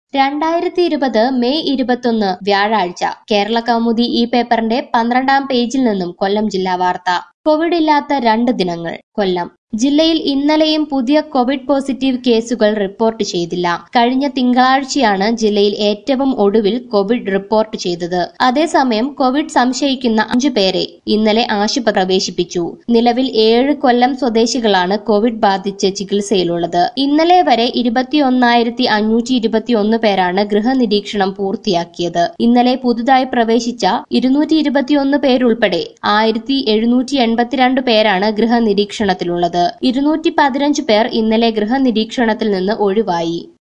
രണ്ടായിരത്തി ഇരുപത് മെയ് ഇരുപത്തൊന്ന് വ്യാഴാഴ്ച കേരള കൗമുദി ഈ പേപ്പറിന്റെ പന്ത്രണ്ടാം പേജിൽ നിന്നും കൊല്ലം ജില്ലാ വാർത്ത കോവിഡ് ഇല്ലാത്ത രണ്ട് ദിനങ്ങൾ കൊല്ലം ജില്ലയിൽ ഇന്നലെയും പുതിയ കോവിഡ് പോസിറ്റീവ് കേസുകൾ റിപ്പോർട്ട് ചെയ്തില്ല കഴിഞ്ഞ തിങ്കളാഴ്ചയാണ് ജില്ലയിൽ ഏറ്റവും ഒടുവിൽ കോവിഡ് റിപ്പോർട്ട് ചെയ്തത് അതേസമയം കോവിഡ് സംശയിക്കുന്ന അഞ്ചു പേരെ ഇന്നലെ ആശുപത്രി പ്രവേശിപ്പിച്ചു നിലവിൽ ഏഴ് കൊല്ലം സ്വദേശികളാണ് കോവിഡ് ബാധിച്ച് ചികിത്സയിലുള്ളത് ഇന്നലെ വരെ ഇരുപത്തിയൊന്നായിരത്തി അഞ്ഞൂറ്റി ഇരുപത്തിയൊന്ന് പേരാണ് ഗൃഹനിരീക്ഷണം പൂർത്തിയാക്കിയത് ഇന്നലെ പുതുതായി പ്രവേശിച്ച ഇരുന്നൂറ്റി ഇരുപത്തിയൊന്ന് പേരുൾപ്പെടെ ആയിരത്തി എഴുന്നൂറ്റി എൺപത്തിരണ്ട് പേരാണ് ഗൃഹനിരീക്ഷണത്തിലുള്ളത് ഇരുന്നൂറ്റി പതിനഞ്ച് പേർ ഇന്നലെ ഗൃഹനിരീക്ഷണത്തിൽ നിന്ന് ഒഴിവായി